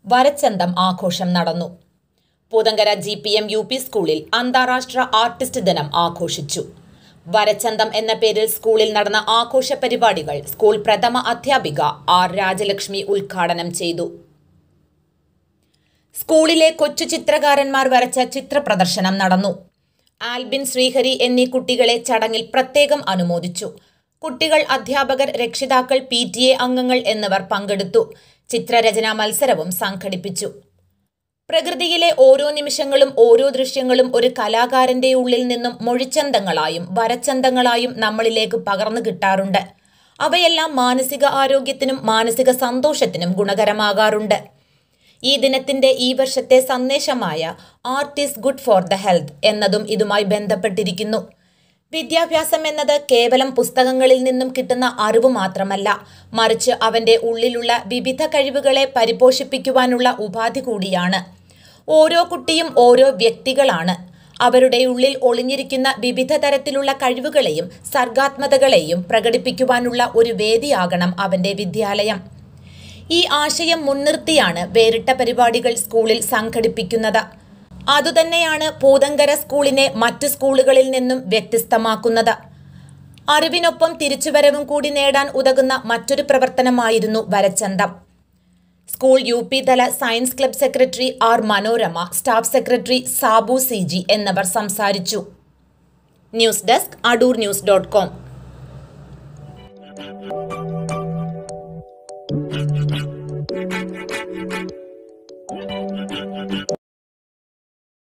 വരച്ചന്തം ആഘോഷം നടന്നു Poothankara G P M U P സ്കൂളിൽ അന്താരാഷ്ട്ര ആർട്ടിസ്റ്റ് ദിനം ആഘോഷിച്ചു വരച്ചന്തം എന്ന പേരിൽ സ്കൂളിൽ നടന്ന ആഘോഷ പരിപാടികൾ സ്കൂൾ പ്രഥമ അധ്യാപിക ആർ രാജലക്ഷ്മി ഉദ്ഘാടനം ചെയ്തു സ്കൂളിലെ കൊച്ചു ചിത്രകാരന്മാർ വരച്ച ചിത്രപ്രദർശനം നടന്നു ആൽബിൻ ശ്രീഹരി എന്നീ കുട്ടികളെ ചടങ്ങിൽ പ്രത്യേകം അനുമോദിച്ചു കുട്ടികൾ അധ്യാപകർ രക്ഷിതാക്കൾ പി ടി എ അംഗങ്ങൾ എന്നിവർ പങ്കെടുത്തു ചിത്രരചനാ മത്സരവും സംഘടിപ്പിച്ചു പ്രകൃതിയിലെ ഓരോ നിമിഷങ്ങളും ഓരോ ദൃശ്യങ്ങളും ഒരു കലാകാരന്റെ ഉള്ളിൽ നിന്നും മൊഴിച്ചന്തങ്ങളായും വരച്ചന്തങ്ങളായും നമ്മളിലേക്ക് പകർന്നു കിട്ടാറുണ്ട് അവയെല്ലാം മാനസിക ആരോഗ്യത്തിനും മാനസിക സന്തോഷത്തിനും ഗുണകരമാകാറുണ്ട് ഈ ദിനത്തിന്റെ ഈ വർഷത്തെ സന്ദേശമായ art is good for the health എന്നതും ഇതുമായി ബന്ധപ്പെട്ടിരിക്കുന്നു വിദ്യാഭ്യാസം എന്നത് കേവലം പുസ്തകങ്ങളിൽ നിന്നും കിട്ടുന്ന അറിവ് മാത്രമല്ല മറിച്ച് അവന്റെ ഉള്ളിലുള്ള വിവിധ കഴിവുകളെ പരിപോഷിപ്പിക്കുവാനുള്ള ഉപാധി കൂടിയാണ് ഓരോ കുട്ടിയും ഓരോ വ്യക്തികളാണ് അവരുടെ ഉള്ളിൽ ഒളിഞ്ഞിരിക്കുന്ന വിവിധ തരത്തിലുള്ള കഴിവുകളെയും സർഗാത്മകതകളെയും പ്രകടിപ്പിക്കുവാനുള്ള ഒരു വേദിയാകണം അവന്റെ വിദ്യാലയം ഈ ആശയം മുൻനിർത്തിയാണ് വേറിട്ട പരിപാടികൾ സ്കൂളിൽ സംഘടിപ്പിക്കുന്നത് അതുതന്നെയാണ് പൂതങ്കര സ്കൂളിനെ മറ്റു സ്കൂളുകളിൽ നിന്നും വ്യത്യസ്തമാക്കുന്നത് അറിവിനൊപ്പം തിരിച്ചുവരവും കൂടി നേടാൻ ഉതകുന്ന മറ്റൊരു പ്രവർത്തനമായിരുന്നു വരച്ചന്തം സ്കൂൾ യു പി തല science club secretary R Manorama staff secretary Sabu C G എന്നിവർ സംസാരിച്ചു news desk Adoor news dot com